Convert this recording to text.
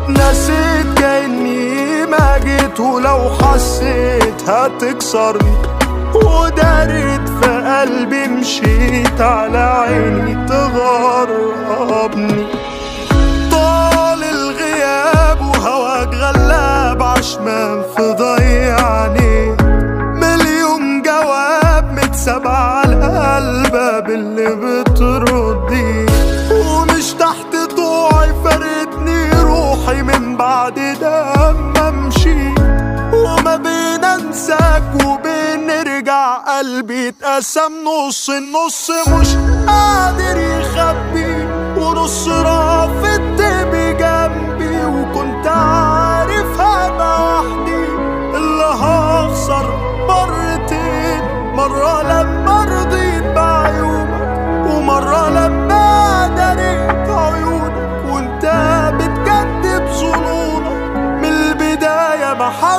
نسيت كأني ما جيت ولو حسيت هتكسرني ودارت في قلبي مشيت على عيني تغربني طال الغياب وهواك غلاب عشمان في ضيعني مليون جواب متساب على القلب اللي بتردي ومش تحت طوعي فارقتني روحي من بعد دم امشي وما بين انساك وبين نرجع قلبي اتقسم نص النص مش قادر يخبي ونص رافضت بجنبي وكنت عارف هبقى وحدي اللي هخسر مرتين مرة لما رضيت بعيوبك ومرة لما دريت عيونك وانت بتكذب ظنونك من البداية ما